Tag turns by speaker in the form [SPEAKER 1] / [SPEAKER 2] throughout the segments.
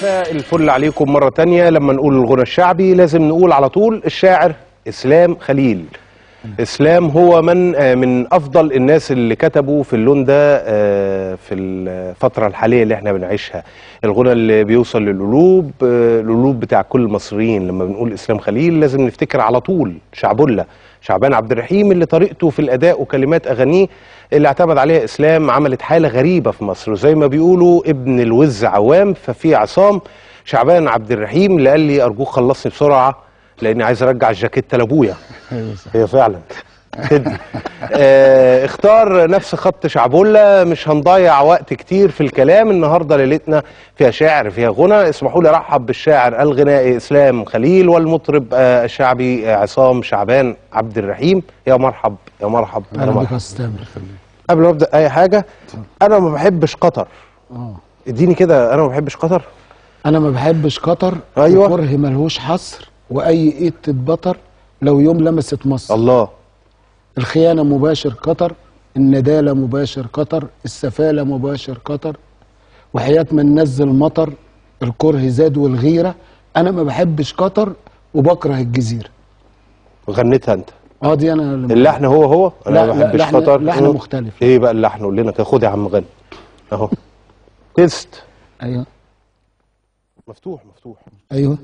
[SPEAKER 1] مساء الفل عليكم مرة تانية لما نقول الغنى الشعبي لازم نقول على طول الشاعر إسلام خليل إسلام هو من آه، من أفضل الناس اللي كتبوا في اللون ده آه، في الفترة الحالية اللي احنا بنعيشها الغنى اللي بيوصل للقلوب آه، القلوب بتاع كل المصريين لما بنقول إسلام خليل لازم نفتكر على طول شعبولة شعبان عبد الرحيم اللي طريقته في الأداء وكلمات أغانيه اللي اعتمد عليها إسلام عملت حالة غريبة في مصر وزي ما بيقولوا ابن الوز عوام ففي عصام شعبان عبد الرحيم اللي قال لي أرجوك خلصني بسرعة لأني عايز أرجع الجاكيتة لأبويا هي فعلا تدي آه اختار نفس خط شعبولة مش هنضيع وقت كتير في الكلام النهاردة ليلتنا فيها شعر فيها غنى اسمحوا لي ارحب بالشاعر الغنائي اسلام خليل والمطرب آه الشعبي آه عصام شعبان عبد الرحيم يا مرحب يا مرحب يا
[SPEAKER 2] اهلا بك
[SPEAKER 1] مرحب
[SPEAKER 2] يا استاذ تامر
[SPEAKER 1] قبل ما ابدا اي حاجه انا ما بحبش قطر
[SPEAKER 2] اه
[SPEAKER 1] اديني كده انا ما بحبش قطر
[SPEAKER 2] انا ما بحبش قطر
[SPEAKER 1] أيوة.
[SPEAKER 2] وكره ملهوش حصر واي ايد تتبطر لو يوم لمست مصر
[SPEAKER 1] الله
[SPEAKER 2] الخيانه مباشر قطر الندالة مباشر قطر السفالة مباشر قطر وحياة من نزل مطر الكره زاد والغيرة أنا ما بحبش قطر وبكره الجزيرة
[SPEAKER 1] غنيتها انت
[SPEAKER 2] اه دي أنا اللي
[SPEAKER 1] اللحن هو هو انا
[SPEAKER 2] لا،
[SPEAKER 1] ما
[SPEAKER 2] لا،
[SPEAKER 1] بحبش
[SPEAKER 2] لحن-
[SPEAKER 1] قطر
[SPEAKER 2] لحن
[SPEAKER 1] مم.
[SPEAKER 2] مختلف.
[SPEAKER 1] ايه بقى اللحن قول لنا كده خد يا عم غني اهو تيست
[SPEAKER 2] أيوه
[SPEAKER 1] مفتوح مفتوح
[SPEAKER 2] ايوه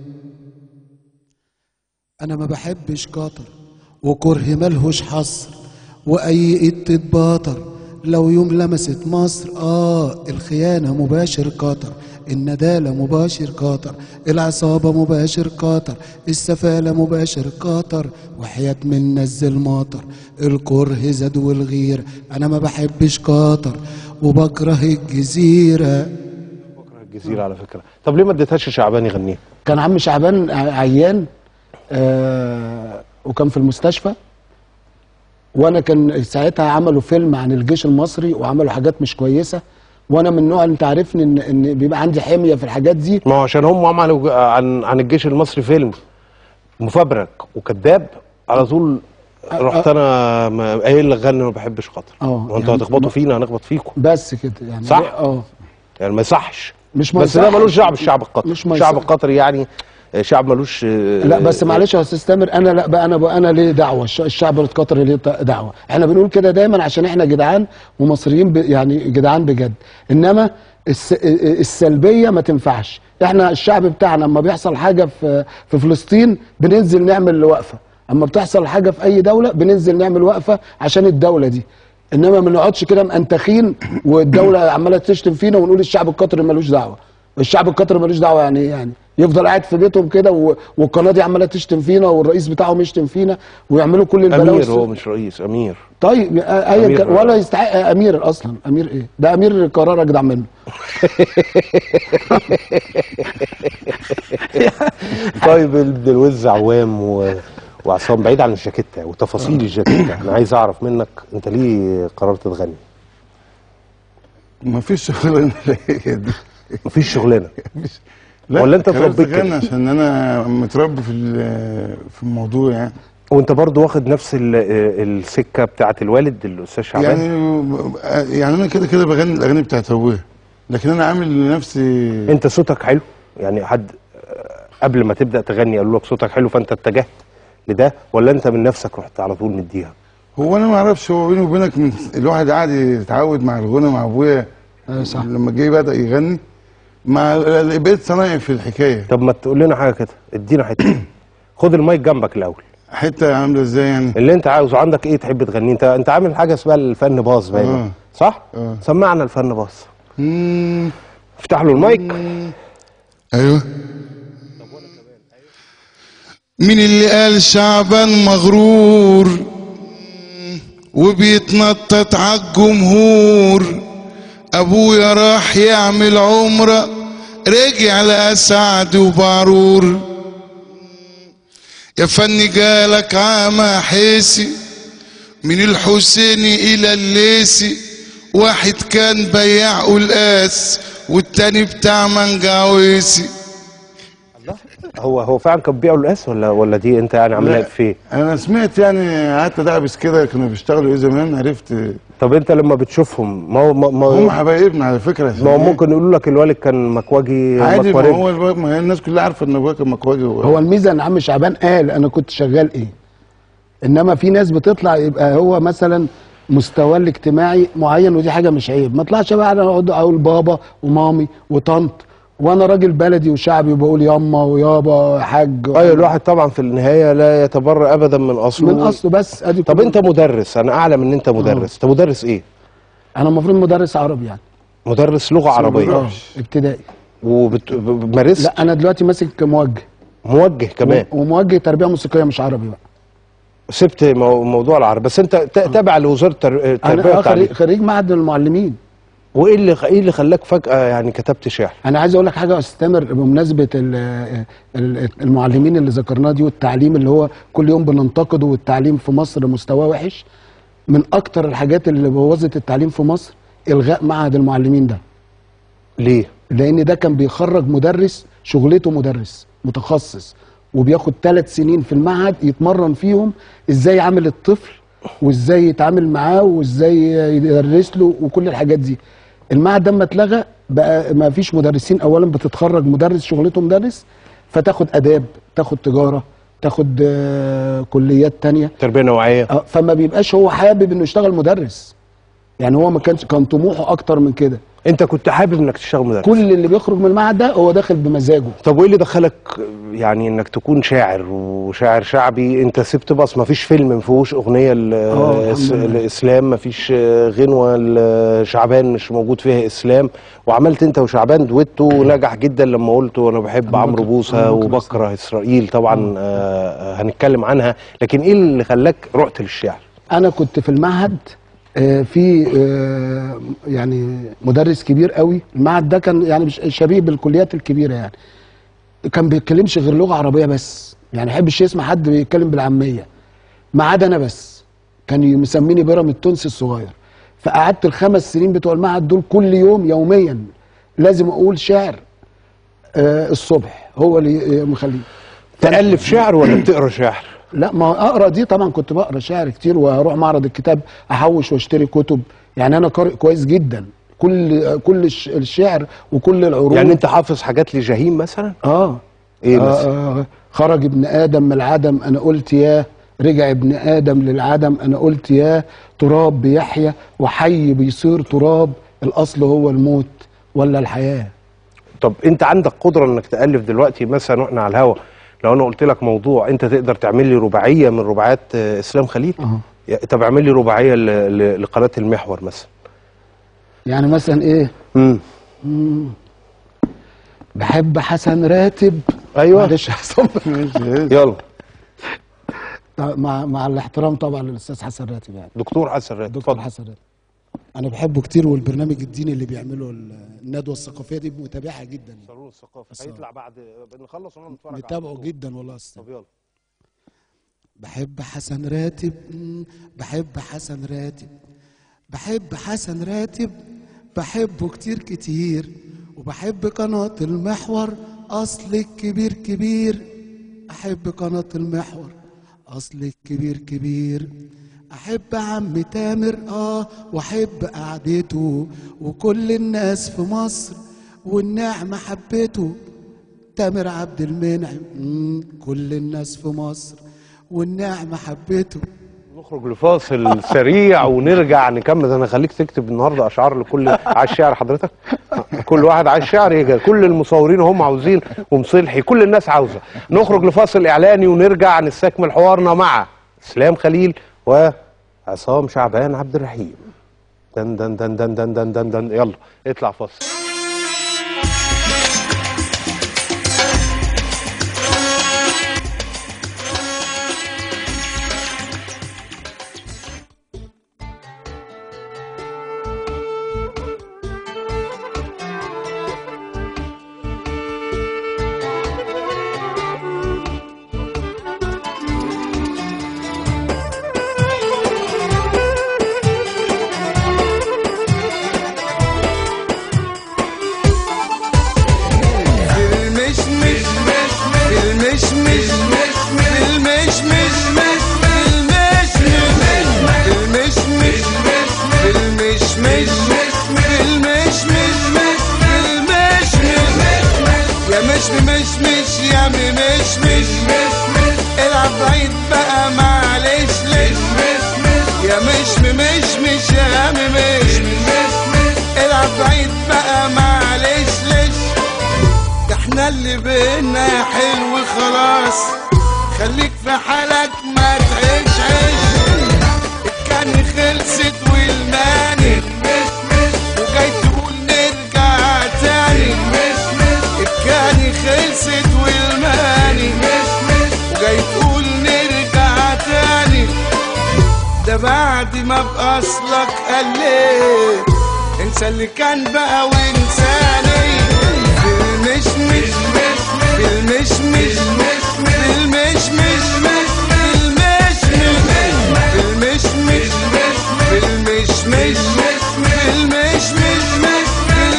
[SPEAKER 2] انا ما بحبش قطر وكره ملهوش حصر واي ايد تتباطر لو يوم لمست مصر اه الخيانه مباشر قطر الندالة مباشر قطر العصابة مباشر قطر السفالة مباشر قطر وحياة من نزل مطر الكره زاد والغير أنا ما بحبش قطر وبكره الجزيرة
[SPEAKER 1] بكره الجزيره على فكره طب ليه ما اديتهاش شعبان يغنيها
[SPEAKER 2] كان عم شعبان ع- عيان آه وكان في المستشفى وانا كان ساعتها عملوا فيلم عن الجيش المصري وعملوا حاجات مش كويسه وانا من نوع انت عارفني ان ان بيبقى عندي حميه في الحاجات دي
[SPEAKER 1] ما هو عشان هم عملوا عن عن الجيش المصري فيلم مفبرك وكذاب على طول رحت انا ما- قايل لك غني ما بحبش قطر
[SPEAKER 2] اه،
[SPEAKER 1] ما انتوا
[SPEAKER 2] يعني
[SPEAKER 1] هتخبطوا
[SPEAKER 2] ما-
[SPEAKER 1] فينا هنخبط فيكم
[SPEAKER 2] بس كده يعني
[SPEAKER 1] صح؟
[SPEAKER 2] اه
[SPEAKER 1] يعني ما يصحش
[SPEAKER 2] مش ما
[SPEAKER 1] بس ده
[SPEAKER 2] يصحش.
[SPEAKER 1] ملوش دعوه بالشعب القطري
[SPEAKER 2] مش ما
[SPEAKER 1] الشعب
[SPEAKER 2] يصح.
[SPEAKER 1] القطري يعني شعب ملوش
[SPEAKER 2] لا بس معلش يا استاذ تامر انا لا بقى انا بقى انا ليه دعوه الش- الشعب القطري ليه ط- دعوه احنا بنقول كده دايما عشان احنا جدعان ومصريين ب يعني جدعان بجد انما الس السلبيه ما تنفعش احنا الشعب بتاعنا لما بيحصل حاجه في في فلسطين بننزل نعمل وقفه اما بتحصل حاجه في اي دوله بننزل نعمل وقفه عشان الدوله دي انما ما نقعدش كده منتخين والدوله عماله تشتم فينا ونقول الشعب القطري ملوش دعوه الشعب القطري ملوش دعوه يعني إيه يعني يفضل قاعد في بيتهم كده و- والقناه دي عماله تشتم فينا والرئيس بتاعهم يشتم فينا ويعملوا كل البلاوي
[SPEAKER 1] امير
[SPEAKER 2] الس-
[SPEAKER 1] هو مش رئيس امير
[SPEAKER 2] طيب آه، ايا
[SPEAKER 1] أمير.
[SPEAKER 2] كان ولا يستحق امير اصلا امير ايه ده امير قرار اجدع منه
[SPEAKER 1] طيب ابن الوز عوام و... وعصام بعيد عن الجاكيته وتفاصيل الجاكيته انا عايز اعرف منك انت ليه قررت تغني
[SPEAKER 3] ما فيش شغلانه كده
[SPEAKER 1] مفيش شغلانه
[SPEAKER 3] مفيش
[SPEAKER 1] ولا أنت
[SPEAKER 3] قررت
[SPEAKER 1] اتربيت كده؟
[SPEAKER 3] أغني عشان انا متربي في ال- في الموضوع يعني
[SPEAKER 1] وانت برضو واخد نفس ال- السكه بتاعت الوالد الاستاذ شعبان
[SPEAKER 3] يعني يعني انا كده كده بغني الاغاني بتاعت ابويا لكن انا عامل لنفسي
[SPEAKER 1] انت صوتك حلو يعني حد آه، قبل ما تبدا تغني قالوا لك صوتك حلو فانت اتجهت لده ولا انت من نفسك رحت على طول مديها
[SPEAKER 3] هو انا ما اعرفش هو بيني وبينك من الواحد قاعد يتعود مع الغنى مع ابويا
[SPEAKER 2] آه، صح.
[SPEAKER 3] لما جه بدا يغني مع بقيت صنايعي في الحكايه
[SPEAKER 1] طب ما تقول لنا حاجه كده ادينا حته خد المايك جنبك الاول
[SPEAKER 3] حته عامله ازاي يعني
[SPEAKER 1] اللي انت عاوزه عندك ايه تحب تغني انت انت عامل حاجه اسمها الفن باص باين
[SPEAKER 3] آه.
[SPEAKER 1] صح
[SPEAKER 3] آه.
[SPEAKER 1] سمعنا الفن باص
[SPEAKER 3] مم.
[SPEAKER 1] افتح له المايك
[SPEAKER 3] ايوه مين اللي قال شعبان مغرور وبيتنطط عالجمهور ابويا راح يعمل عمره رجع لقى سعد وبعرور يا فني جالك عامة حيسي من الحسيني الى الليسي واحد كان بياع قلقاس والتاني بتاع منجعويسي
[SPEAKER 1] هو هو فعلا كان بيبيعوا القاس ولا ولا دي انت يعني عاملها
[SPEAKER 3] لا،
[SPEAKER 1] فيه
[SPEAKER 3] انا سمعت يعني قعدت ادعبس كده كانوا بيشتغلوا ايه زمان عرفت
[SPEAKER 1] طب انت لما بتشوفهم ما هو ما, ما,
[SPEAKER 3] هم حبايبنا على فكره
[SPEAKER 1] ما هو ممكن يقولوا لك الوالد كان مكواجي
[SPEAKER 3] عادي ما
[SPEAKER 1] مكوارج.
[SPEAKER 3] هو الواد- ما هي الناس كلها عارفه ان ابويا كان مكواجي و-
[SPEAKER 2] هو الميزه ان عم شعبان قال انا كنت شغال ايه انما في ناس بتطلع يبقى هو مثلا مستواه الاجتماعي معين ودي حاجه مش عيب ما اطلعش بقى انا اقعد اقول بابا ومامي وطنط وانا راجل بلدي وشعبي وبقول ياما ويابا حاج
[SPEAKER 1] ايوه الواحد طبعا في النهايه لا يتبرأ ابدا من اصله
[SPEAKER 2] من اصله بس ادي
[SPEAKER 1] طب
[SPEAKER 2] كل-
[SPEAKER 1] انت مدرس انا اعلم ان انت مدرس انت مدرس ايه
[SPEAKER 2] انا المفروض مدرس عربي يعني
[SPEAKER 1] مدرس لغه عربيه
[SPEAKER 2] اه ابتدائي
[SPEAKER 1] وبتمارس
[SPEAKER 2] لا انا دلوقتي ماسك موجه
[SPEAKER 1] موجه كمان
[SPEAKER 2] وموجه تربيه موسيقيه مش عربي بقى
[SPEAKER 1] سبت مو- موضوع العربي بس انت ت- تابع لوزاره التر- التربيه
[SPEAKER 2] انا آه
[SPEAKER 1] والتعليم
[SPEAKER 2] خريج, خريج معهد المعلمين
[SPEAKER 1] وايه اللي ايه اللي خلاك فجاه يعني كتبت شعر
[SPEAKER 2] انا عايز اقول لك حاجه استمر بمناسبه ال- ال- المعلمين اللي ذكرناها دي والتعليم اللي هو كل يوم بننتقده والتعليم في مصر مستواه وحش من اكتر الحاجات اللي بوظت التعليم في مصر الغاء معهد المعلمين ده
[SPEAKER 1] ليه
[SPEAKER 2] لان ده كان بيخرج مدرس شغلته مدرس متخصص وبياخد ثلاث سنين في المعهد يتمرن فيهم ازاي يعامل الطفل وازاي يتعامل معاه وازاي يدرس له وكل الحاجات دي المعهد ده لما اتلغى بقى ما فيش مدرسين اولا بتتخرج مدرس شغلته مدرس فتاخد اداب تاخد تجاره تاخد آه، كليات تانية
[SPEAKER 1] تربيه نوعيه
[SPEAKER 2] آه، فما بيبقاش هو حابب انه يشتغل مدرس يعني هو ما كانش كان طموحه اكتر من كده
[SPEAKER 1] انت كنت حابب انك تشتغل مدرس
[SPEAKER 2] كل اللي بيخرج من المعهد ده هو داخل بمزاجه
[SPEAKER 1] طب وايه اللي دخلك يعني انك تكون شاعر وشاعر شعبي انت سبت بص ما فيش فيلم ما فيهوش اغنيه ل-
[SPEAKER 2] آه،
[SPEAKER 1] الس-
[SPEAKER 2] الحمد لله.
[SPEAKER 1] الاسلام ما فيش غنوه لشعبان مش موجود فيها اسلام وعملت انت وشعبان دويتو ونجح جدا لما قلت انا بحب
[SPEAKER 2] أبو
[SPEAKER 1] عمرو
[SPEAKER 2] بكر-
[SPEAKER 1] بوسه
[SPEAKER 2] أبو بكر
[SPEAKER 1] وبكره اسرائيل طبعا آه، هنتكلم عنها لكن ايه اللي خلاك رحت للشعر
[SPEAKER 2] انا كنت في المعهد آه، في آه، يعني مدرس كبير قوي المعهد ده كان يعني مش- شبيه بالكليات الكبيره يعني كان بيتكلمش غير لغه عربيه بس يعني ما يحبش يسمع حد بيتكلم بالعاميه ما عدا انا بس كان مسميني بيرام التونسي الصغير فقعدت الخمس سنين بتوع المعهد دول كل يوم يوميا لازم اقول شعر آه، الصبح هو اللي مخليه
[SPEAKER 1] تالف شعر ولا بتقرا شعر
[SPEAKER 2] لا ما اقرا دي طبعا كنت بقرا شعر كتير واروح معرض الكتاب احوش واشتري كتب يعني انا قارئ كويس جدا كل كل الش- الشعر وكل العروض
[SPEAKER 1] يعني انت حافظ حاجات لجهيم مثلا
[SPEAKER 2] اه
[SPEAKER 1] ايه
[SPEAKER 2] آه,
[SPEAKER 1] مثلا
[SPEAKER 2] آه خرج ابن ادم من العدم انا قلت يا رجع ابن ادم للعدم انا قلت يا تراب بيحيا وحي بيصير تراب الاصل هو الموت ولا الحياه
[SPEAKER 1] طب انت عندك قدره انك تالف دلوقتي مثلا واحنا على الهوا لو انا قلت لك موضوع انت تقدر تعمل لي رباعيه من رباعيات آه، اسلام خليل
[SPEAKER 2] اه
[SPEAKER 1] يا- طب اعمل لي رباعيه ل- ل- لقناه المحور مثلا
[SPEAKER 2] يعني مثلا ايه
[SPEAKER 1] امم
[SPEAKER 2] بحب حسن راتب
[SPEAKER 1] ايوه
[SPEAKER 2] معلش يا حسن
[SPEAKER 1] يلا
[SPEAKER 2] مع مع الاحترام طبعا للاستاذ حسن راتب يعني
[SPEAKER 1] دكتور حسن راتب
[SPEAKER 2] دكتور
[SPEAKER 1] اتفضل
[SPEAKER 2] حسن راتب انا بحبه كتير والبرنامج الديني اللي بيعمله الندوه الثقافيه دي متابعها جدا يعني.
[SPEAKER 1] صاروخ الثقافه
[SPEAKER 2] بس-
[SPEAKER 1] هيطلع بعد نخلص ونقعد نتفرج على
[SPEAKER 2] متابعه
[SPEAKER 1] الدكتور.
[SPEAKER 2] جدا والله يا أستاذ.
[SPEAKER 1] طب يلا
[SPEAKER 2] بحب حسن راتب مم، بحب حسن راتب بحب حسن راتب بحبه كتير كتير وبحب قناة المحور أصل الكبير كبير أحب قناة المحور أصل الكبير كبير أحب عم تامر آه وأحب قعدته وكل الناس في مصر والنعمة حبته تامر عبد المنعم مم، كل الناس في مصر والنعمة حبته
[SPEAKER 1] نخرج لفاصل سريع ونرجع نكمل انا خليك تكتب النهارده اشعار لكل عايز شعر حضرتك كل واحد عايز شعر يجي كل المصورين هم عاوزين ومصلحي كل الناس عاوزه نخرج لفاصل اعلاني ونرجع نستكمل حوارنا مع اسلام خليل وعصام شعبان عبد الرحيم دن دن دن دن دن دن دن, دن. يلا اطلع فاصل
[SPEAKER 4] مش مش مش يا مش مش العب بعيد بقى معلش ليش يا مش مش مش يا مش العب بعيد بقى معلش ليش ده احنا اللي بينا يا حلو خلاص خليك في حالك ما تعيش عيش الكاني خلصت والماني وجاي تقول نرجع تاني الكاني خلصت والماني وجاي تقول نرجع تاني ده بعد ما بأصلك قلت انسى اللي كان بقى وانساني بالمشمش بالمشمش بالمشمش بالمشمش بالمشمش بالمشمش بالمشمش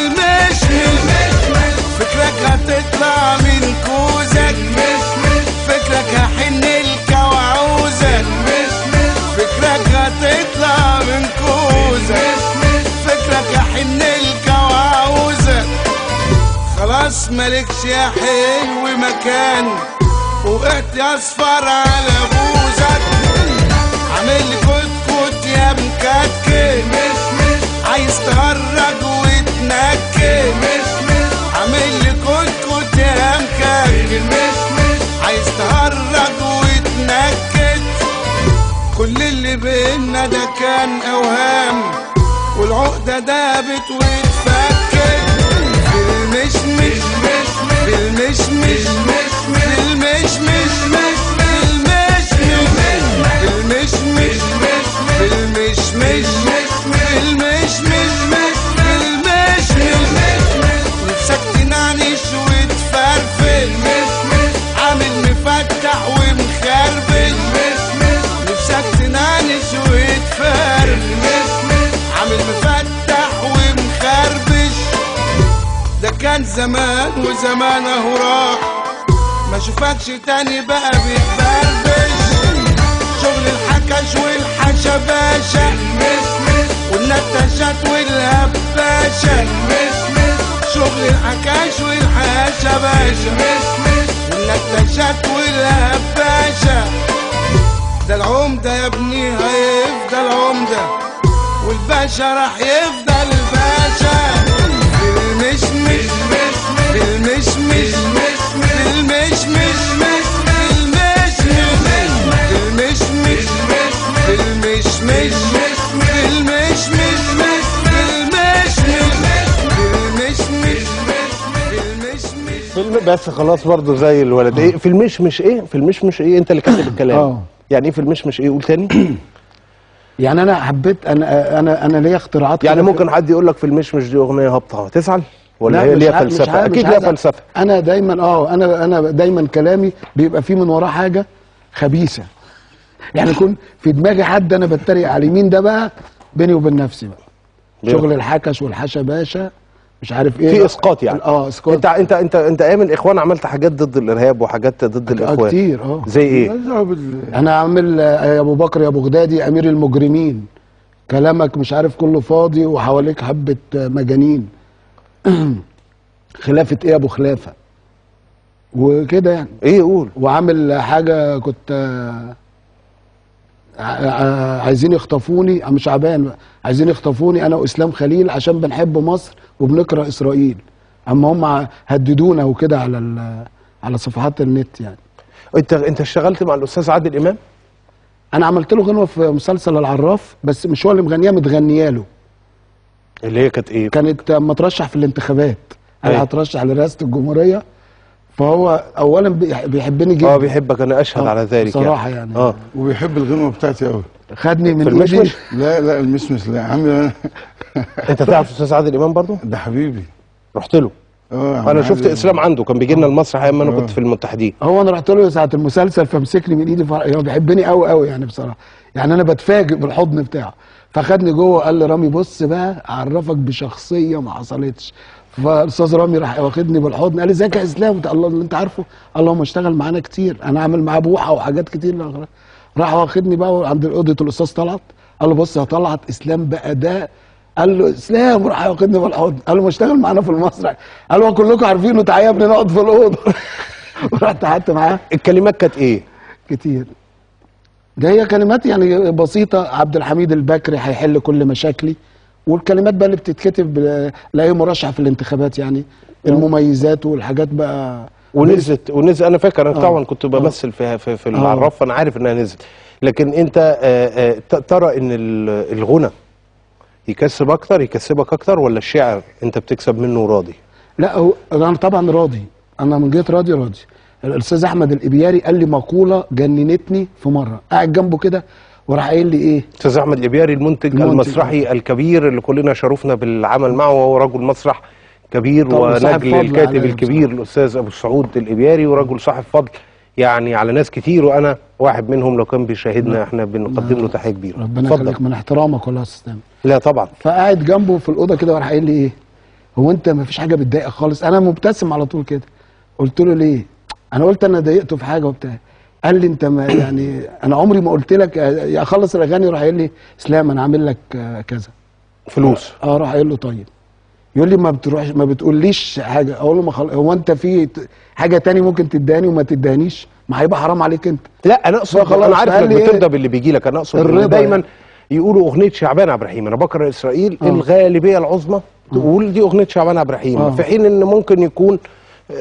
[SPEAKER 4] بالمشمش فكرك هتطلع من كوزك فكرك هحن لك وعوزك فكرك هتطلع من كوزك فكرك هحن لك وعوزك خلاص مالكش يا حلو مكان وقعت اصفر على بوزك عامل لي كتكوت يا مكتكت عايز تهرج وتنكت عامل لي كتكوت يا مكتكت عايز تهرج وتنكت كل اللي بينا ده كان اوهام والعقدة دابت واتفكت بالمشمش بالمشمش بالمشمش بالمشمش بالمشمش بالمشمش بالمشمش بالمشمش نفسك تنعنش وتفرفش عامل مفتح ومخربش نفسك تنعنش وتفرفش عامل مفتح ومخربش ده كان زمان وزمان اهو راح ما اشوفكش تاني بقى بتبربش شغل الحكش والحشا باشا والنتشات والهباشا شغل الحكاش والحاشا باشا والنتشات والهباشا ده العمدة يا ابني هيفضل عمدة والباشا راح يفضل باشا بالمشمش بالمشمش بالمشمش بالمشمش بالمشمش بالمشمش بالمشمش بالمشمش بالمشمش
[SPEAKER 1] فيلم بس خلاص برضه زي الولد ايه في المشمش ايه في المشمش ايه انت اللي كاتب الكلام
[SPEAKER 2] آه.
[SPEAKER 1] يعني ايه في المشمش ايه قول تاني
[SPEAKER 2] يعني انا حبيت انا انا انا ليا اختراعات
[SPEAKER 1] يعني
[SPEAKER 2] كده في-
[SPEAKER 1] ممكن حد يقول لك في المشمش دي اغنيه هابطه تزعل ولا
[SPEAKER 2] لا
[SPEAKER 1] هي
[SPEAKER 2] مش
[SPEAKER 1] ليها
[SPEAKER 2] عا- مش
[SPEAKER 1] فلسفه
[SPEAKER 2] عا- مش
[SPEAKER 1] اكيد ليها
[SPEAKER 2] عايز-
[SPEAKER 1] فلسفه
[SPEAKER 2] انا دايما اه انا انا دايما كلامي بيبقى فيه من وراه حاجه خبيثه يعني يكون في دماغي حد انا بتريق عليه مين ده بقى بيني وبين نفسي بقى
[SPEAKER 1] ليه؟
[SPEAKER 2] شغل الحكش والحشا باشا مش عارف ايه
[SPEAKER 1] في اسقاط يعني
[SPEAKER 2] اه اسقاط
[SPEAKER 1] انت انت انت انت ايام الاخوان عملت حاجات ضد الارهاب وحاجات ضد
[SPEAKER 2] آه،
[SPEAKER 1] الاخوان
[SPEAKER 2] كتير اه
[SPEAKER 1] زي ايه
[SPEAKER 3] لا، بال-
[SPEAKER 2] انا عامل آه، يا ابو بكر يا ابو غدادي امير المجرمين كلامك مش عارف كله فاضي وحواليك حبه آه، مجانين خلافه ايه يا ابو خلافه وكده يعني
[SPEAKER 1] ايه قول
[SPEAKER 2] وعامل حاجه كنت آه، ع- ع- عايزين يخطفوني آه، مش عبان بقى. عايزين يخطفوني انا واسلام خليل عشان بنحب مصر وبنكره اسرائيل اما هم ع- هددونا وكده على ال- على صفحات النت يعني
[SPEAKER 1] انت انت اشتغلت مع الاستاذ عادل امام
[SPEAKER 2] انا عملت له غنوه في مسلسل العراف بس مش هو اللي مغنيها متغنيه له
[SPEAKER 1] اللي هي كانت ايه
[SPEAKER 2] كانت اما ترشح في الانتخابات
[SPEAKER 1] أيوة.
[SPEAKER 2] انا هترشح لرئاسه الجمهوريه فهو اولا بيح- بيحبني جدا
[SPEAKER 1] اه بيحبك انا اشهد
[SPEAKER 2] آه،
[SPEAKER 1] على ذلك
[SPEAKER 2] بصراحة
[SPEAKER 1] يعني,
[SPEAKER 2] يعني.
[SPEAKER 1] اه
[SPEAKER 3] وبيحب الغنوه بتاعتي قوي
[SPEAKER 2] خدني من
[SPEAKER 1] في
[SPEAKER 2] ايدي
[SPEAKER 1] المشمش
[SPEAKER 3] لا لا المسمس لا يا عم أنا
[SPEAKER 1] انت تعرف الاستاذ عادل امام برضو
[SPEAKER 3] ده حبيبي
[SPEAKER 1] رحت له
[SPEAKER 3] اه يا عم
[SPEAKER 1] انا شفت
[SPEAKER 3] عادل.
[SPEAKER 1] اسلام عنده كان بيجي لنا المسرح ايام ما انا
[SPEAKER 3] آه.
[SPEAKER 1] كنت في المتحدين
[SPEAKER 2] هو انا رحت له ساعه المسلسل فمسكني من ايدي فرق هو بيحبني قوي قوي يعني بصراحه يعني انا بتفاجئ بالحضن بتاعه فخدني جوه قال لي رامي بص بقى اعرفك بشخصيه ما حصلتش فالاستاذ رامي راح واخدني بالحضن قال لي ازيك يا اسلام قلت الله اللي انت عارفه قال له هو اشتغل معانا كتير انا عامل معاه بوحه وحاجات كتير راح واخدني بقى عند اوضه الاستاذ طلعت قال له بص يا طلعت اسلام بقى ده قال له اسلام راح ياخدني بالحضن قال له ما اشتغل معانا في المسرح قال له كلكم عارفينه تعالى يا ابني نقعد في الاوضه ورحت قعدت معاه
[SPEAKER 1] الكلمات كانت ايه
[SPEAKER 2] كتير ده هي كلمات يعني بسيطة عبد الحميد البكري هيحل كل مشاكلي والكلمات بقى اللي بتتكتب ب- لاي مرشح في الانتخابات يعني المميزات والحاجات بقى
[SPEAKER 1] ونزلت ونزل انا فاكر انا
[SPEAKER 2] آه.
[SPEAKER 1] طبعا كنت بمثل في في, في العراف فانا عارف انها نزلت لكن انت آه، آه، ت- ترى ان ال- الغنى يكسب اكتر يكسبك اكتر ولا الشعر انت بتكسب منه راضي
[SPEAKER 2] لا هو انا طبعا راضي انا من جهه راضي راضي الاستاذ احمد الابياري قال لي مقوله جننتني في مره قاعد جنبه كده وراح قايل لي ايه
[SPEAKER 1] استاذ احمد الابياري المنتج,
[SPEAKER 2] المنتج.
[SPEAKER 1] المسرحي الكبير اللي كلنا شرفنا بالعمل معه وهو رجل مسرح كبير
[SPEAKER 2] طبعا، صاحب
[SPEAKER 1] ونجل
[SPEAKER 2] فضل
[SPEAKER 1] الكاتب
[SPEAKER 2] عليا
[SPEAKER 1] الكبير الاستاذ ابو سعود الابياري ورجل صاحب فضل يعني على ناس كتير وانا واحد منهم لو كان بيشاهدنا احنا بنقدم له تحيه كبيره
[SPEAKER 2] ربنا
[SPEAKER 1] اتفضل.
[SPEAKER 2] يخليك من احترامك والله يا استاذ تامر.
[SPEAKER 1] لا طبعا
[SPEAKER 2] فقاعد جنبه في الاوضه كده وراح قايل لي ايه هو انت ما فيش حاجه بتضايقك خالص انا مبتسم على طول كده قلت له ليه انا قلت انا ضايقته في حاجه وبتاع قال لي انت ما يعني انا عمري ما قلت لك يا اخلص الاغاني راح قايل لي اسلام انا عامل لك آه، كذا
[SPEAKER 1] فلوس
[SPEAKER 2] اه راح قايل له طيب يقول لي ما بتروحش ما بتقوليش حاجه اقول له ما خل... هو انت في ت- حاجه تاني ممكن تداني وما تدانيش ما هيبقى حرام عليك انت
[SPEAKER 1] لا انا اقصد
[SPEAKER 2] فخلاص،
[SPEAKER 1] انا عارف
[SPEAKER 2] فقال
[SPEAKER 1] انك
[SPEAKER 2] لي إيه؟
[SPEAKER 1] بترضى باللي بيجي لك انا اقصد إن
[SPEAKER 2] الرضا
[SPEAKER 1] دايما
[SPEAKER 2] يعني.
[SPEAKER 1] يقولوا اغنيه شعبان عبد الرحيم انا بكره اسرائيل
[SPEAKER 2] آه.
[SPEAKER 1] الغالبيه العظمى تقول دي اغنيه شعبان عبد الرحيم
[SPEAKER 2] آه.
[SPEAKER 1] في حين ان ممكن يكون آه،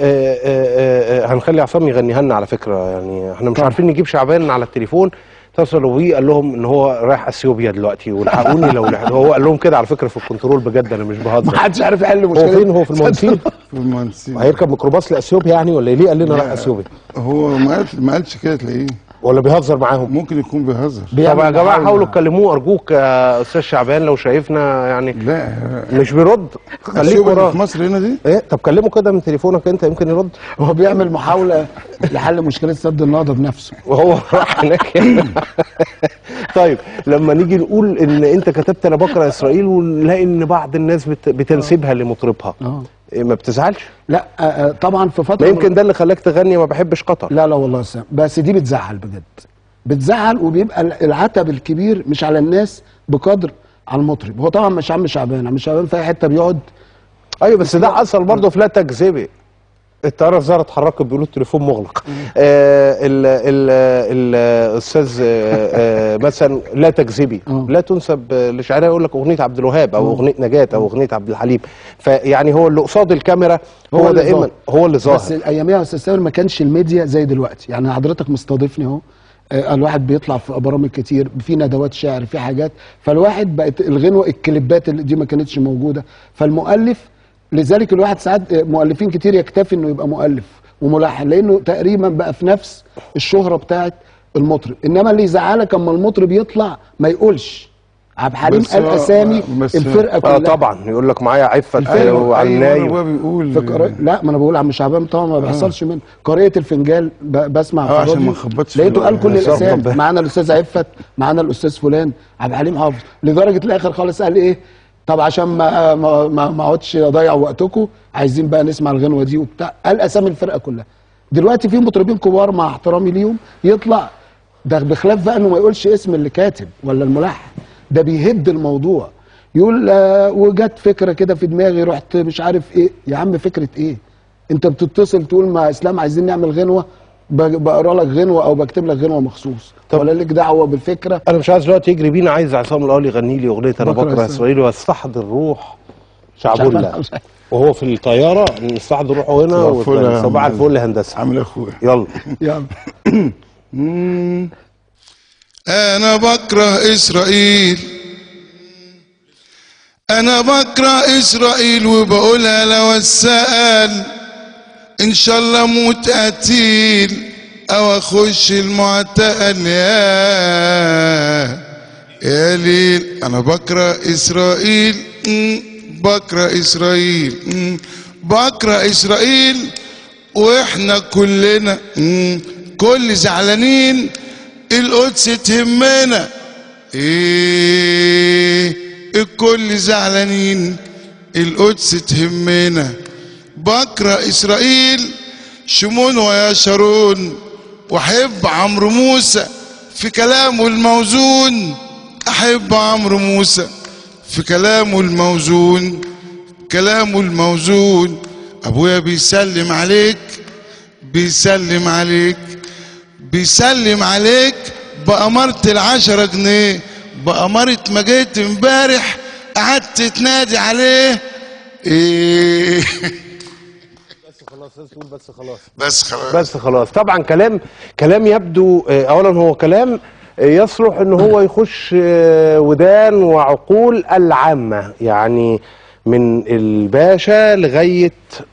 [SPEAKER 1] آه، آه، هنخلي عصام يغنيها لنا على فكره يعني احنا مش
[SPEAKER 2] طبعا.
[SPEAKER 1] عارفين نجيب شعبان على التليفون اتصلوا بيه قال لهم ان هو رايح اثيوبيا دلوقتي والحقوني لو لحق هو قال لهم كده على فكره في الكنترول بجد انا مش
[SPEAKER 2] ما
[SPEAKER 1] بهزر
[SPEAKER 2] حدش عارف يحل
[SPEAKER 1] هو
[SPEAKER 2] مشكله
[SPEAKER 1] فين هو في المهندسين
[SPEAKER 3] في المهندسين
[SPEAKER 1] هيركب ميكروباص لاثيوبيا يعني ولا ليه قال لنا رايح اثيوبيا
[SPEAKER 3] هو ما قالش ما قالش كده تلاقيه
[SPEAKER 1] ولا بيهزر معاهم
[SPEAKER 3] ممكن يكون بيهزر
[SPEAKER 1] طب يا
[SPEAKER 2] بيعمل
[SPEAKER 1] جماعه
[SPEAKER 2] محاولة.
[SPEAKER 1] حاولوا تكلموه ارجوك يا استاذ شعبان لو شايفنا يعني
[SPEAKER 3] لا
[SPEAKER 1] مش بيرد خليك
[SPEAKER 3] اثيوبيا
[SPEAKER 1] وراه
[SPEAKER 3] في مصر هنا دي
[SPEAKER 1] ايه طب كلمه كده من تليفونك انت يمكن يرد
[SPEAKER 2] هو بيعمل محاوله لحل مشكله سد النهضه بنفسه
[SPEAKER 1] وهو راح هناك يعني. طيب لما نيجي نقول ان انت كتبت انا بكره اسرائيل ونلاقي ان بعض الناس بت... بتنسبها لمطربها
[SPEAKER 2] اه
[SPEAKER 1] إيه ما بتزعلش
[SPEAKER 2] لا آه، آه، طبعا في فتره
[SPEAKER 1] ما يمكن ده اللي خلاك تغني ما بحبش قطر
[SPEAKER 2] لا لا والله يا سام بس دي بتزعل بجد بتزعل وبيبقى ال- العتب الكبير مش على الناس بقدر على المطرب هو طبعا مش عم شعبان عم شعبان في اي حته بيقعد
[SPEAKER 1] ايوه بس ده حصل برضه في لا تكذبي الطياره الزهره اتحركت بيقولوا التليفون مغلق آه ال ال الاستاذ آه آه مثلا لا تكذبي
[SPEAKER 2] آه.
[SPEAKER 1] لا تنسب آه، لشاعرها يقول لك اغنيه عبد الوهاب او اغنيه نجاه او اغنيه عبد الحليم فيعني هو اللي قصاد الكاميرا هو,
[SPEAKER 2] اللي
[SPEAKER 1] دائما
[SPEAKER 2] ظاهر.
[SPEAKER 1] هو اللي
[SPEAKER 2] بس
[SPEAKER 1] ظاهر
[SPEAKER 2] اياميها يا استاذ سامر ما كانش الميديا زي دلوقتي يعني حضرتك مستضيفني اهو آه، الواحد بيطلع في برامج كتير في ندوات شعر في حاجات فالواحد بقت الغنوه الكليبات اللي دي ما كانتش موجوده فالمؤلف لذلك الواحد ساعات آه، مؤلفين كتير يكتفي انه يبقى مؤلف وملحن لانه تقريبا بقى في نفس الشهره بتاعت المطرب انما اللي يزعلك اما المطرب يطلع ما يقولش عبد الحليم
[SPEAKER 3] بس
[SPEAKER 2] قال
[SPEAKER 3] هو-
[SPEAKER 2] اسامي
[SPEAKER 3] بس-
[SPEAKER 2] الفرقه كلها
[SPEAKER 1] اه طبعا يقول لك معايا عفه
[SPEAKER 2] الفيلم.
[SPEAKER 1] آه،
[SPEAKER 3] أي مرة
[SPEAKER 1] وعناي
[SPEAKER 3] هو بيقول
[SPEAKER 2] في قراءة لا ما انا بقول عم شعبان طبعا ما بيحصلش منه قارئة الفنجان ب- بسمع
[SPEAKER 3] آه،
[SPEAKER 2] في
[SPEAKER 3] عشان
[SPEAKER 2] الراديو،
[SPEAKER 3] ما نخبطش في
[SPEAKER 2] لقيته قال كل
[SPEAKER 3] الوقت.
[SPEAKER 2] الاسامي
[SPEAKER 1] بالظبط.
[SPEAKER 2] معانا الاستاذ عفت معانا الاستاذ فلان عبد الحليم حافظ لدرجه الاخر خالص قال ايه طب عشان ما ما ما ما اقعدش اضيع وقتكم عايزين بقى نسمع الغنوه دي وبتاع قال اسامي الفرقه كلها دلوقتي في مطربين كبار مع احترامي ليهم يطلع ده بخلاف بقى انه ما يقولش اسم اللي كاتب ولا الملحن ده بيهد الموضوع يقول آه، وجت فكره كده في دماغي رحت مش عارف ايه يا عم فكره ايه انت بتتصل تقول مع اسلام عايزين نعمل غنوه ب- بقرا لك غنوه او بكتب لك غنوه مخصوص
[SPEAKER 1] طب-
[SPEAKER 2] ولا لك دعوه بالفكره
[SPEAKER 1] انا مش عايز دلوقتي يجري بينا عايز عصام الاول يغني لي اغنيه انا
[SPEAKER 2] بكره
[SPEAKER 1] بكره
[SPEAKER 2] إسرائيل.
[SPEAKER 1] اسرائيل واستحضر روح شعبولة
[SPEAKER 2] شعبان.
[SPEAKER 1] وهو في الطياره نستحضر روحه هنا
[SPEAKER 3] صباح الفل يا
[SPEAKER 1] وصباح
[SPEAKER 3] عم.
[SPEAKER 1] الفل هندسه
[SPEAKER 3] عامل إيه يا اخويا
[SPEAKER 1] يلا
[SPEAKER 2] يلا
[SPEAKER 4] انا بكره اسرائيل انا بكره اسرائيل وبقولها لو اتسال ان شاء الله اموت قتيل او اخش المعتقل يا يا ليل انا بكره اسرائيل مم، بكره اسرائيل مم، بكره اسرائيل واحنا كلنا مم، كل زعلانين القدس تهمنا ايه الكل زعلانين القدس تهمنا بكره اسرائيل شمون ويا شارون واحب عمرو موسى في كلامه الموزون احب عمرو موسى في كلامه الموزون كلامه الموزون ابويا بيسلم عليك بيسلم عليك بيسلم عليك بأمارة العشرة جنيه بأمارة ما جيت امبارح قعدت تنادي عليه ايه
[SPEAKER 1] خلاص تقول بس خلاص
[SPEAKER 4] بس خلاص
[SPEAKER 1] بس خلاص طبعا كلام كلام يبدو آه، اولا هو كلام آه، يصلح ان هو يخش آه، ودان وعقول العامه يعني من الباشا لغايه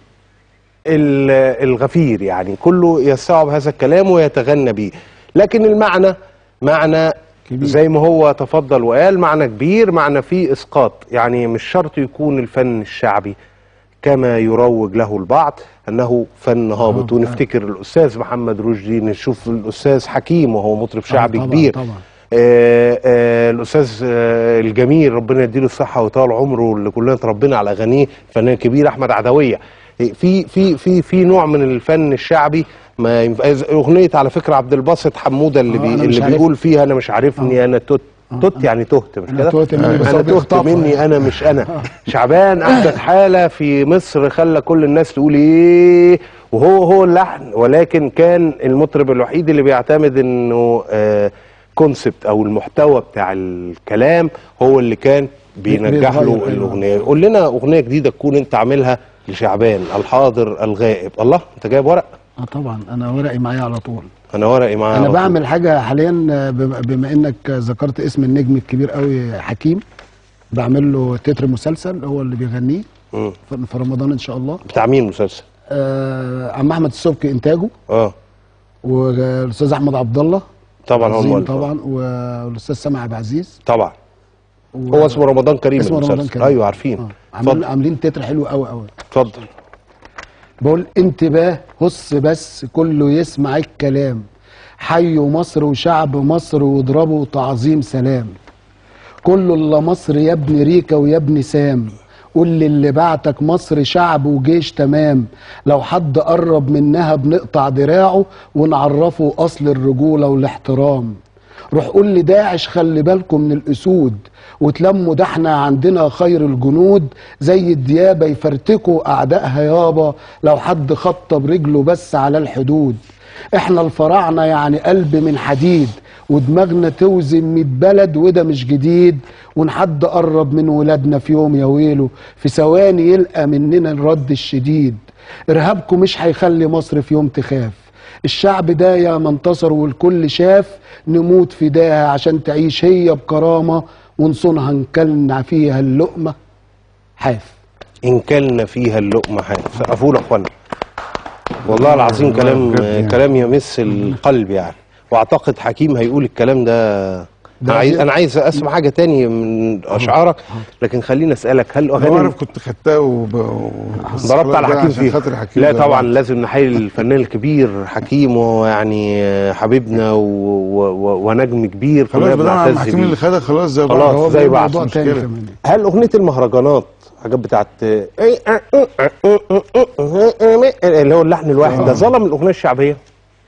[SPEAKER 1] ال- الغفير يعني كله يستوعب هذا الكلام ويتغنى به لكن المعنى معنى
[SPEAKER 2] كبير.
[SPEAKER 1] زي ما هو تفضل وقال معنى كبير معنى فيه اسقاط يعني مش شرط يكون الفن الشعبي كما يروج له البعض انه فن هابط
[SPEAKER 2] آه،
[SPEAKER 1] ونفتكر الاستاذ محمد رشدي نشوف الاستاذ حكيم وهو مطرب شعبي
[SPEAKER 2] طبعاً،
[SPEAKER 1] كبير
[SPEAKER 2] طبعاً.
[SPEAKER 1] آه آه الاستاذ آه الجميل ربنا يديله الصحه ويطول عمره اللي كلنا اتربينا على اغانيه فنان كبير احمد عدويه آه، في في في في نوع من الفن الشعبي ما ينفع اغنيه على فكره عبد الباسط حموده اللي
[SPEAKER 2] آه،
[SPEAKER 1] بي
[SPEAKER 2] أنا مش
[SPEAKER 1] اللي
[SPEAKER 2] عارف.
[SPEAKER 1] بيقول فيها انا مش عارفني انا توت توت يعني تهت مش
[SPEAKER 2] أنا
[SPEAKER 1] كده
[SPEAKER 2] تهت مني، بس
[SPEAKER 1] انا
[SPEAKER 2] هو
[SPEAKER 1] تهت
[SPEAKER 2] بيخطفها.
[SPEAKER 1] مني انا مش انا شعبان احدث حاله في مصر خلى كل الناس تقول ايه وهو هو اللحن ولكن كان المطرب الوحيد اللي بيعتمد انه آه كونسبت او المحتوى بتاع الكلام هو اللي كان بينجح له
[SPEAKER 2] بيتغير، أيوة.
[SPEAKER 1] الاغنيه قول لنا اغنيه جديده تكون انت عاملها لشعبان الحاضر الغائب الله انت جايب ورق
[SPEAKER 2] اه طبعا انا ورقي معايا على طول
[SPEAKER 1] انا ورقي معايا
[SPEAKER 2] انا
[SPEAKER 1] على طول.
[SPEAKER 2] بعمل حاجه حاليا آه، بما بما انك ذكرت اسم النجم الكبير قوي حكيم بعمل له تتر مسلسل هو اللي بيغنيه
[SPEAKER 1] مم.
[SPEAKER 2] في في رمضان ان شاء الله
[SPEAKER 1] بتاع مين مسلسل
[SPEAKER 2] آه عم احمد السبكي انتاجه
[SPEAKER 1] اه
[SPEAKER 2] والاستاذ احمد عبد الله
[SPEAKER 1] طبعا هو
[SPEAKER 2] عظيم
[SPEAKER 1] المؤلف
[SPEAKER 2] طبعا والاستاذ سامع عبد العزيز
[SPEAKER 1] طبعا
[SPEAKER 2] و-
[SPEAKER 1] هو اسمه رمضان كريم
[SPEAKER 2] اسمه رمضان
[SPEAKER 1] المسلسل.
[SPEAKER 2] كريم
[SPEAKER 1] ايوه عارفين
[SPEAKER 2] آه. عاملين
[SPEAKER 1] اتفضل
[SPEAKER 2] عاملين تتر حلو قوي قوي
[SPEAKER 1] اتفضل
[SPEAKER 2] بقول انتباه هص بس كله يسمع الكلام حيوا مصر وشعب مصر واضربوا تعظيم سلام كله الا مصر يا ابن ريكا ويا ابن سام قول لي اللي بعتك مصر شعب وجيش تمام لو حد قرب منها بنقطع دراعه ونعرفه اصل الرجوله والاحترام روح قول لي داعش خلي بالكم من الاسود وتلموا ده احنا عندنا خير الجنود زي الديابه يفرتكوا اعدائها يابا لو حد خط برجله بس على الحدود احنا الفراعنه يعني قلب من حديد ودماغنا توزن 100 بلد وده مش جديد وان حد قرب من ولادنا في يوم يا ويله في ثواني يلقى مننا الرد الشديد ارهابكم مش هيخلي مصر في يوم تخاف الشعب ده يا ما انتصر والكل شاف نموت فداها عشان تعيش هي بكرامه ونصونها نكلنا فيها اللقمه حاف
[SPEAKER 1] ان كلنا فيها اللقمه حاف سقفوا له اخوانا والله العظيم
[SPEAKER 3] والله
[SPEAKER 1] كلام
[SPEAKER 3] بجد يعني.
[SPEAKER 1] كلام يمس القلب يعني واعتقد حكيم هيقول الكلام ده
[SPEAKER 2] ده
[SPEAKER 1] انا عايز
[SPEAKER 2] شيء-
[SPEAKER 1] انا عايز اسمع حاجه تانية من اشعارك لكن خليني اسالك هل
[SPEAKER 3] لو
[SPEAKER 1] اغاني
[SPEAKER 3] اعرف كنت خدتها وب... و...
[SPEAKER 1] ضربت على حكيم
[SPEAKER 3] عشان
[SPEAKER 1] فيها
[SPEAKER 3] خاطر حكيم
[SPEAKER 1] لا
[SPEAKER 3] ده
[SPEAKER 1] طبعا
[SPEAKER 3] طبعاً.
[SPEAKER 1] لازم نحيي الفنان الكبير حكيم وهو يعني حبيبنا و... و... و... ونجم كبير
[SPEAKER 3] خلاص
[SPEAKER 1] كلنا
[SPEAKER 3] بدل ما
[SPEAKER 1] بنعتز
[SPEAKER 3] حكيم
[SPEAKER 1] بيه.
[SPEAKER 3] اللي خدها خلاص زي
[SPEAKER 1] خلاص،
[SPEAKER 3] بعض
[SPEAKER 2] هو
[SPEAKER 1] زي
[SPEAKER 2] بقى
[SPEAKER 1] بعض،
[SPEAKER 2] موضوع
[SPEAKER 3] مش
[SPEAKER 2] تاني
[SPEAKER 3] مشكلة.
[SPEAKER 2] كمان
[SPEAKER 1] هل اغنيه المهرجانات حاجات بتاعت اللي هو اللحن الواحد ده ظلم الاغنيه الشعبيه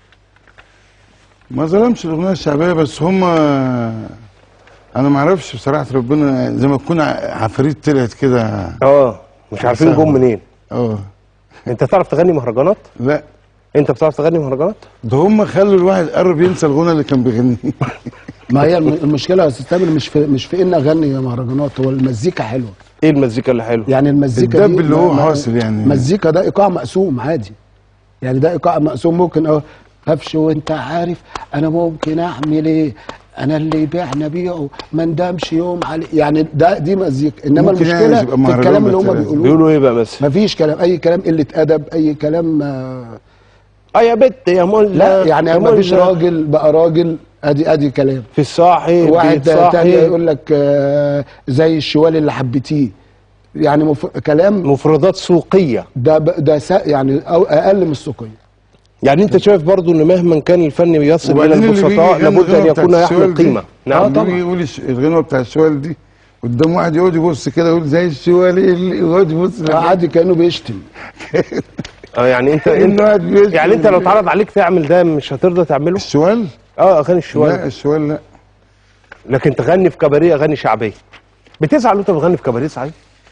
[SPEAKER 3] ما ظلمش الاغنيه الشعبيه بس هم انا ما اعرفش بصراحه ربنا زي ما تكون ع- عفاريت طلعت كده
[SPEAKER 1] اه مش عارفين جم منين
[SPEAKER 3] اه
[SPEAKER 1] انت تعرف تغني مهرجانات
[SPEAKER 3] لا
[SPEAKER 1] انت بتعرف تغني مهرجانات
[SPEAKER 3] ده هم خلوا الواحد قرب ينسى الغنى اللي كان بيغنيه
[SPEAKER 2] ما هي الم- المشكله يا استاذ تامر مش في مش في ان اغني مهرجانات هو المزيكا حلوه
[SPEAKER 1] ايه المزيكا اللي حلوه
[SPEAKER 2] يعني المزيكا
[SPEAKER 3] الدب
[SPEAKER 2] دي
[SPEAKER 3] اللي
[SPEAKER 2] ما-
[SPEAKER 3] هو
[SPEAKER 2] ما-
[SPEAKER 3] حاصل يعني.
[SPEAKER 2] مزيكا ده ايقاع مقسوم عادي يعني ده ايقاع مقسوم ممكن اه هفش وانت عارف انا ممكن اعمل ايه انا اللي يبيعنا بيعه ما ندمش يوم عليه يعني ده دي مزيكا انما
[SPEAKER 3] ممكن يعني
[SPEAKER 2] المشكله
[SPEAKER 3] يبقى
[SPEAKER 2] في
[SPEAKER 3] مهرجان
[SPEAKER 2] الكلام اللي هم
[SPEAKER 3] مثلاً.
[SPEAKER 2] بيقولوه
[SPEAKER 1] بيقولوا ايه بقى مثلا
[SPEAKER 2] مفيش كلام اي كلام قله ادب اي كلام آه،
[SPEAKER 1] اه يا بت يا ملا
[SPEAKER 2] لا يعني
[SPEAKER 1] يا
[SPEAKER 2] مفيش
[SPEAKER 1] ملا.
[SPEAKER 2] راجل بقى راجل ادي ادي كلام
[SPEAKER 1] في الصاحي
[SPEAKER 2] واحد تاني
[SPEAKER 1] بيتصاحي
[SPEAKER 2] يقول لك آه، زي الشوال اللي حبيتيه يعني مف... كلام
[SPEAKER 1] مفردات سوقيه
[SPEAKER 2] ده ب... ده سا... يعني أو اقل من السوقيه
[SPEAKER 1] يعني انت شايف برضو ان مهما كان الفن يصل الى
[SPEAKER 3] وبعدين اللي بيجي
[SPEAKER 1] البسطاء
[SPEAKER 3] يغني
[SPEAKER 1] لابد ان
[SPEAKER 3] الغنوة بتاعت
[SPEAKER 1] يكون يحمل
[SPEAKER 3] الشوال دي،
[SPEAKER 1] قيمه
[SPEAKER 2] آه
[SPEAKER 1] نعم
[SPEAKER 2] طبعا.
[SPEAKER 3] يجي يقول الش- الغنوه بتاع الشوال دي قدام واحد يقعد يبص كده يقول زي الشوال اللي يقعد يبص
[SPEAKER 2] آه، عادي كانه بيشتم
[SPEAKER 1] اه يعني انت
[SPEAKER 3] كأنه
[SPEAKER 1] انت
[SPEAKER 3] قاعد بيشتم.
[SPEAKER 1] يعني انت لو اتعرض عليك تعمل ده مش هترضى تعمله
[SPEAKER 3] الشوال
[SPEAKER 1] اه اغاني
[SPEAKER 3] لا
[SPEAKER 1] الشوال
[SPEAKER 3] الشوال لا
[SPEAKER 1] لكن تغني في كباريه اغاني شعبيه بتزعل وانت بتغني في كباريه صحيح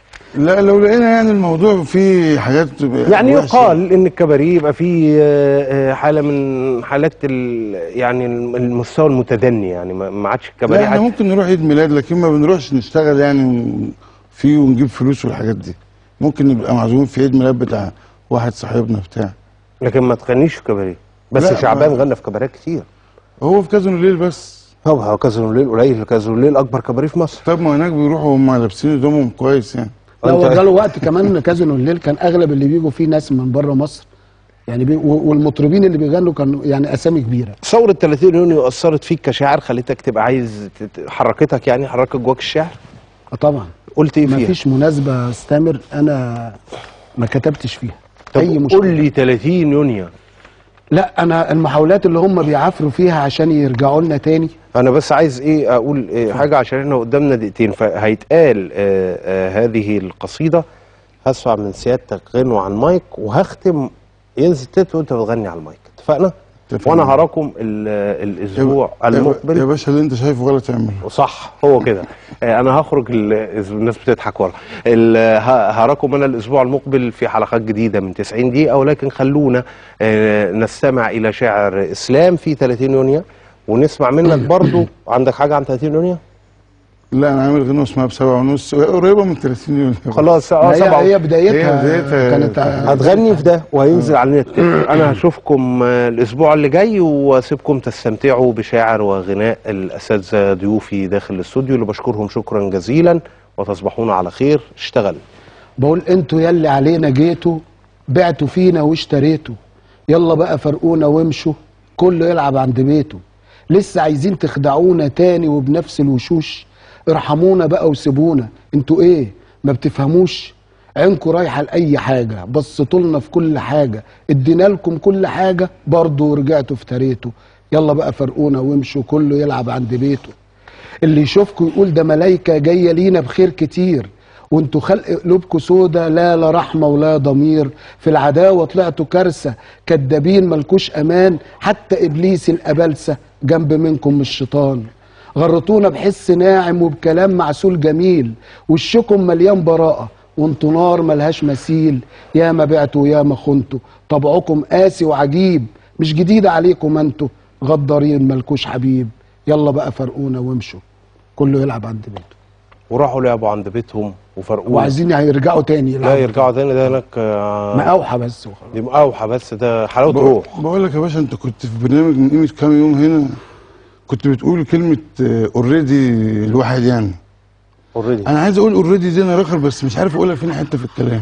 [SPEAKER 3] لا لو لقينا يعني الموضوع فيه حاجات
[SPEAKER 1] يعني
[SPEAKER 3] وحشة.
[SPEAKER 1] يقال ان الكباريه يبقى فيه آه، آه، حاله من حالات ال يعني المستوى المتدني يعني ما ما عادش
[SPEAKER 3] لا
[SPEAKER 1] الكباريه
[SPEAKER 3] احنا
[SPEAKER 1] عاد-
[SPEAKER 3] ممكن نروح عيد ميلاد لكن ما بنروحش نشتغل يعني فيه ونجيب فلوس والحاجات دي ممكن نبقى معزومين في عيد ميلاد بتاع واحد صاحبنا بتاع
[SPEAKER 1] لكن ما تغنيش في كباريه بس
[SPEAKER 3] لا،
[SPEAKER 1] شعبان
[SPEAKER 3] ما-
[SPEAKER 1] غنى في كباريه كتير
[SPEAKER 3] هو في كازينو الليل بس
[SPEAKER 1] هو هو كازينو الليل قليل كازينو الليل اكبر كباريه في مصر
[SPEAKER 3] طب ما هناك بيروحوا هم لابسين هدومهم كويس يعني
[SPEAKER 2] لا
[SPEAKER 1] أنت-
[SPEAKER 2] هو جاله وقت كمان كازينو الليل كان اغلب اللي بيجوا فيه ناس من بره مصر يعني بي و- والمطربين اللي بيغنوا كانوا يعني اسامي كبيره
[SPEAKER 1] ثورة 30 يونيو أثرت فيك كشاعر خلتك تبقى عايز تت- حركتك يعني حركك جواك الشعر
[SPEAKER 2] آه طبعا
[SPEAKER 1] قلت ايه
[SPEAKER 2] ما
[SPEAKER 1] فيها؟
[SPEAKER 2] فيش مناسبه استمر انا ما كتبتش فيها
[SPEAKER 1] طب
[SPEAKER 2] اي مشكله
[SPEAKER 1] قول لي 30 يونيو
[SPEAKER 2] لا انا المحاولات اللي هم بيعافروا فيها عشان يرجعوا لنا تاني
[SPEAKER 1] انا بس عايز ايه اقول إيه حاجه عشان احنا قدامنا دقيقتين فهيتقال آه آه هذه القصيده هسمع من سيادتك غنوه على المايك وهختم ينزل تت وانت بتغني على المايك اتفقنا؟
[SPEAKER 3] اتفقنا.
[SPEAKER 1] وانا هراكم ال- الاسبوع
[SPEAKER 3] يا ب- يا
[SPEAKER 1] المقبل
[SPEAKER 3] باشا اللي انت شايفه غلط اعمله
[SPEAKER 1] صح هو كده آه، انا هخرج ال- الناس بتضحك ورا ال- ه- هراكم انا الاسبوع المقبل في حلقات جديده من 90 دقيقه ولكن خلونا آه، نستمع الى شاعر اسلام في 30 يونيو ونسمع منك برضو عندك حاجه عن 30 يونيو
[SPEAKER 3] لا انا عامل غنوه اسمها بسبعة ونص قريبه من 30 يونيو
[SPEAKER 1] خلاص اه
[SPEAKER 2] هي,
[SPEAKER 1] سبعة
[SPEAKER 2] هي بدايتها,
[SPEAKER 3] هي بدايتها
[SPEAKER 2] كانت
[SPEAKER 1] هتغني في ده وهينزل علينا التتر انا هشوفكم آه، الاسبوع اللي جاي واسيبكم تستمتعوا بشاعر وغناء الاساتذه ضيوفي داخل الاستوديو اللي بشكرهم شكرا جزيلا وتصبحون على خير اشتغل
[SPEAKER 2] بقول انتوا يلي علينا جيتوا بعتوا فينا واشتريتوا يلا بقى فرقونا وامشوا كله يلعب عند بيته لسه عايزين تخدعونا تاني وبنفس الوشوش ارحمونا بقى وسيبونا انتوا ايه ما بتفهموش عينكوا رايحه لاي حاجه بصيتوا لنا في كل حاجه ادينا لكم كل حاجه برضه ورجعتوا افتريتوا يلا بقى فرقونا وامشوا كله يلعب عند بيته اللي يشوفكوا يقول ده ملايكة جاية لينا بخير كتير وانتوا خلق قلوبكوا سودا لا لا رحمة ولا ضمير في العداوة طلعتوا كارثة كدابين ملكوش أمان حتى إبليس الأبلسة جنب منكم الشيطان غرتونا بحس ناعم وبكلام معسول جميل وشكم مليان براءة وانتوا نار ملهاش مثيل يا ما بعتوا يا ما خنتوا طبعكم قاسي وعجيب مش جديدة عليكم انتوا غدارين ملكوش حبيب يلا بقى فرقونا وامشوا كله يلعب عند بيته
[SPEAKER 1] وراحوا لعبوا عند بيتهم وفرقونا
[SPEAKER 2] وعايزين يرجعوا تاني
[SPEAKER 1] لا
[SPEAKER 2] يلعبوا
[SPEAKER 1] يرجعوا تاني ده هناك آه،
[SPEAKER 2] مقاوحة بس وخلاص
[SPEAKER 1] دي مقاوحة بس ده حلاوة روح
[SPEAKER 3] بقول لك يا باشا انت كنت في برنامج من قيمه كام يوم هنا كنت بتقول كلمه اوريدي الواحد يعني
[SPEAKER 1] اوريدي
[SPEAKER 3] انا عايز اقول اوريدي دي انا رخر بس مش عارف اقولها فين حته في الكلام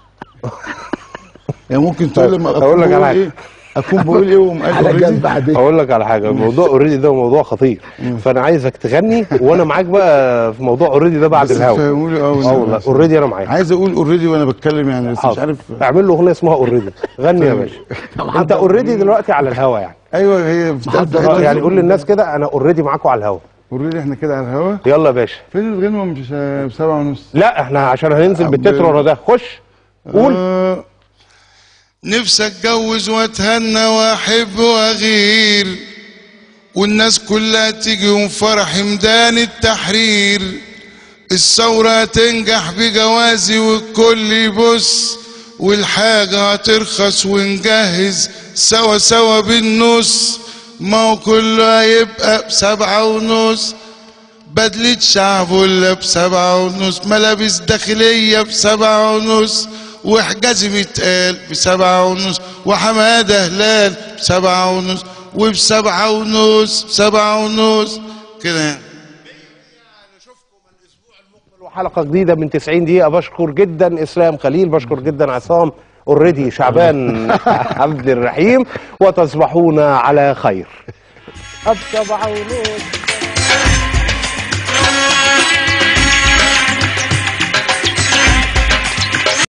[SPEAKER 3] يعني ممكن تقول لما
[SPEAKER 1] أقول
[SPEAKER 3] اكون
[SPEAKER 1] لك على
[SPEAKER 3] بقول
[SPEAKER 1] حاجة.
[SPEAKER 3] ايه اكون بقول ايه وقوم قال
[SPEAKER 2] على
[SPEAKER 3] already؟
[SPEAKER 2] جنب بعدين
[SPEAKER 1] اقول لك على حاجه الموضوع اوريدي ده موضوع خطير فانا عايزك تغني وانا معاك بقى في موضوع اوريدي ده بعد
[SPEAKER 3] بس
[SPEAKER 1] الهوا
[SPEAKER 3] تفهموا لي اه
[SPEAKER 1] اه والله اوريدي انا معاك
[SPEAKER 3] عايز اقول اوريدي وانا بتكلم يعني بس مش
[SPEAKER 1] حاضر.
[SPEAKER 3] عارف
[SPEAKER 1] اعمل له اغنيه اسمها اوريدي غني يا باشا انت اوريدي دلوقتي على الهوا يعني
[SPEAKER 3] ايوه هي بتاعت
[SPEAKER 1] آه، يعني قول للناس كده انا اوريدي معاكم على الهوا
[SPEAKER 3] اوريدي احنا كده على الهوا
[SPEAKER 1] يلا يا باشا
[SPEAKER 3] فين الغنوه مش بسبعة ونص
[SPEAKER 1] لا احنا عشان هننزل بالتتر ورا ده خش قول
[SPEAKER 3] آه
[SPEAKER 4] نفسي اتجوز واتهنى واحب واغير والناس كلها تيجي يوم فرح ميدان التحرير الثورة تنجح بجوازي والكل يبص والحاجة هترخص ونجهز سوا سوا بالنص ما هو كله هيبقى بسبعة ونص بدلة شعب ولا بسبعة ونص ملابس داخلية بسبعة ونص وحجازي بيتقال بسبعة ونص وحمادة هلال بسبعة ونص وبسبعة ونص بسبعة ونص كده يعني
[SPEAKER 1] وحلقه جديده من 90 دقيقه بشكر جدا اسلام خليل بشكر جدا عصام اوريدي شعبان عبد الرحيم وتصبحون على خير السبعة ونص